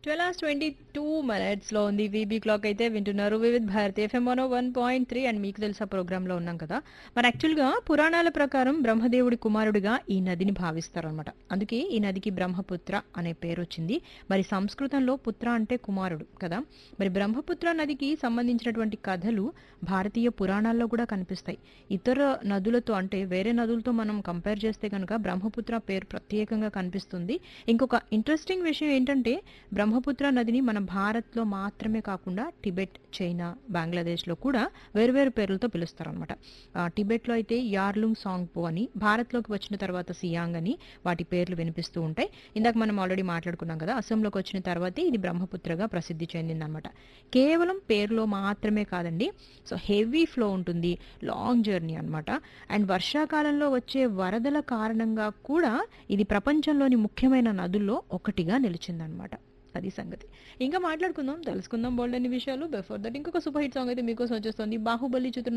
twelve hours twenty two minutes లో ఉంది వీబీ క్లాక్ అయితే వింటున్నారు Vividh Bharati FM one one point three and మీకు తెలుసా ప్రోగ్రామ్ లో ఉన్నాం కదా మరి యాక్చువల్ గా పురాణాల ప్రకారం బ్రహ్మదేవుడి కుమారుడిగా ఈ నదిని భావిస్తారు అనమాట అందుకే ఈ నదికి బ్రహ్మపుత్ర అనే పేరు వచ్చింది మరి సంస్కృతంలో పుత్ర అంటే కుమారుడు కదా మరి బ్రహ్మపుత్ర నదికి సంబంధించినటువంటి కథలు భారతీయ పురాణాల్లో కూడా కనిపిస్తాయి ఇతర నదులతో అంటే వేరే నదులతో మనం కంపేర్ చేస్తే కనుక బ్రహ్మపుత్ర పేరు ప్రత్యేకంగా కనిపిస్తుంది ఇంకొక ఇంట్రెస్టింగ్ విషయం ఏంటంటే బ్రహ్మపుత్ర నదిని మన భారత్లో మాత్రమే కాకుండా టిబెట్ చైనా బంగ్లాదేశ్లో కూడా వేరువేరు పేర్లతో పిలుస్తారనమాట టిబెట్లో అయితే యార్లుంగ్ సాంగ్పో అని భారత్లోకి వచ్చిన తర్వాత సియాంగ్ అని వాటి పేర్లు వినిపిస్తూ ఉంటాయి ఇందాక మనం ఆల్రెడీ మాట్లాడుకున్నాం కదా అస్సాంలోకి వచ్చిన తర్వాతే ఇది బ్రహ్మపుత్రగా ప్రసిద్ధి చెందిందనమాట కేవలం పేరులో మాత్రమే కాదండి సో హెవీ ఫ్లో ఉంటుంది లాంగ్ జర్నీ అన్నమాట అండ్ వర్షాకాలంలో వచ్చే వరదల కారణంగా కూడా ఇది ప్రపంచంలోని ముఖ్యమైన నదుల్లో ఒకటిగా నిలిచిందనమాట అది సంగతి ఇంకా మాట్లాడుకుందాం తెలుసుకుందాం బోల్డ్ అన్ని విషయాలు బిఫోర్ దట్ ఇంకొక సూపర్ హిట్ సాంగ్ అయితే మీకోసం వచ్చేస్తుంది బాహుబలి చిత్రం